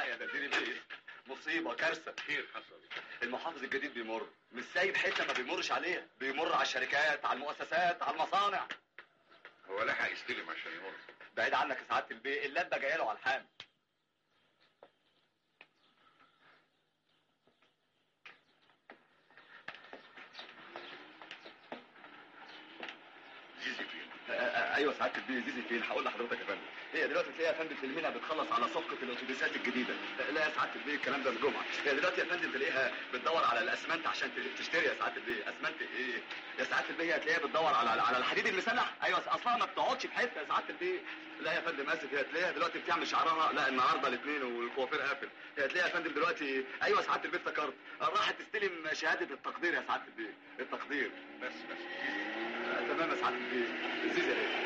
يا نادري بيه مصيبه كارثه خير حصل المحافظ الجديد بيمر مش سايب حته ما بيمرش عليها بيمر على الشركات على المؤسسات على المصانع هو لحق يستلم عشان يمر بعيد عنك يا سعاده البيه اللبه جايه له على الحام زيزي فين آه، آه، ايوه سعاده البيه زيزي فين هقول لحضرتك يا فندم هي دلوقتي تلاقيها يا فندم في المينا بتخلص على صفقه الاتوبيسات الجديده آه، لا يا سعاده البيه الكلام ده الجمعه هي دلوقتي يا فندم تلاقيها بتدور على الاسمنت عشان ت- تشتري يا سعاده البيه اسمنت ايه يا سعاده البيه هتلاقيها بتدور على على الحديد المسلح ايوه اصلها ما بتقعدش في حته يا سعاده البيه لا يا فندم اسف هي تلاقيها دلوقتي بتعمل شعرها لا النهارده الاثنين والكوافير قافل هي تلاقيها يا فندم دلوقتي ايوه سعاده البيه افتكرت راحت تستلم شهاده التقدير يا سعاده البيه التقدير بس بس آه، تمام يا سعاده البيه زيزي ايه